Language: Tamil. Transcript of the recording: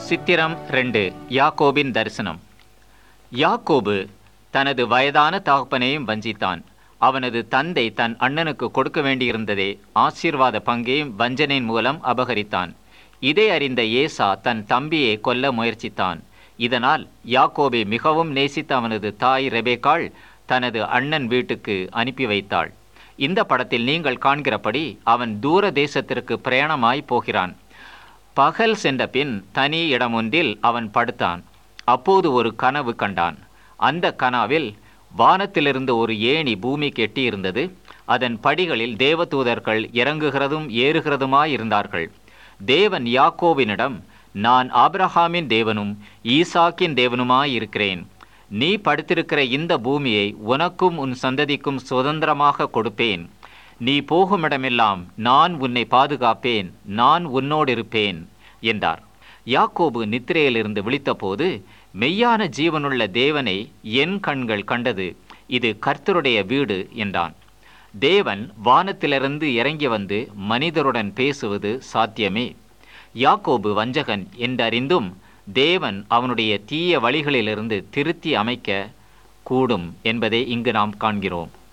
சித்திரம் ரெண்டு யாக்கோபின் தரிசனம் யாக்கோபு தனது வயதான தகப்பனையும் வஞ்சித்தான் அவனது தந்தை தன் அண்ணனுக்கு கொடுக்க வேண்டியிருந்ததே ஆசீர்வாத பங்கையும் வஞ்சனையின் மூலம் அபகரித்தான் இதை அறிந்த ஏசா தன் தம்பியை கொல்ல முயற்சித்தான் இதனால் யாக்கோபை மிகவும் நேசித்த அவனது தாய் ரெபேக்காள் தனது அண்ணன் வீட்டுக்கு அனுப்பி வைத்தாள் இந்த படத்தில் நீங்கள் காண்கிறபடி அவன் தூர தேசத்திற்கு பிரயாணமாய் போகிறான் பகல் சென்ற பின் தனி இடமொன்றில் அவன் படுத்தான் அப்போது ஒரு கனவு கண்டான் அந்த கனாவில் வானத்திலிருந்து ஒரு ஏணி பூமிக்கு எட்டியிருந்தது அதன் படிகளில் தேவதூதர்கள் இறங்குகிறதும் ஏறுகிறதுமாய் இருந்தார்கள் தேவன் யாக்கோவினிடம் நான் ஆபிரஹாமின் தேவனும் ஈசாக்கின் தேவனுமாய் இருக்கிறேன் நீ படுத்திருக்கிற இந்த பூமியை உனக்கும் உன் சந்ததிக்கும் சுதந்திரமாக கொடுப்பேன் நீ போகுமிடமெல்லாம் நான் உன்னை பாதுகாப்பேன் நான் உன்னோடு இருப்பேன் என்றார் யாக்கோபு நித்திரையிலிருந்து விழித்தபோது மெய்யான ஜீவனுள்ள தேவனை என் கண்கள் கண்டது இது கர்த்தருடைய வீடு என்றான் தேவன் வானத்திலிருந்து இறங்கி வந்து மனிதருடன் பேசுவது சாத்தியமே யாக்கோபு வஞ்சகன் என்றறிந்தும் தேவன் அவனுடைய தீய வழிகளிலிருந்து திருத்தி அமைக்க கூடும் என்பதை இங்கு நாம் காண்கிறோம்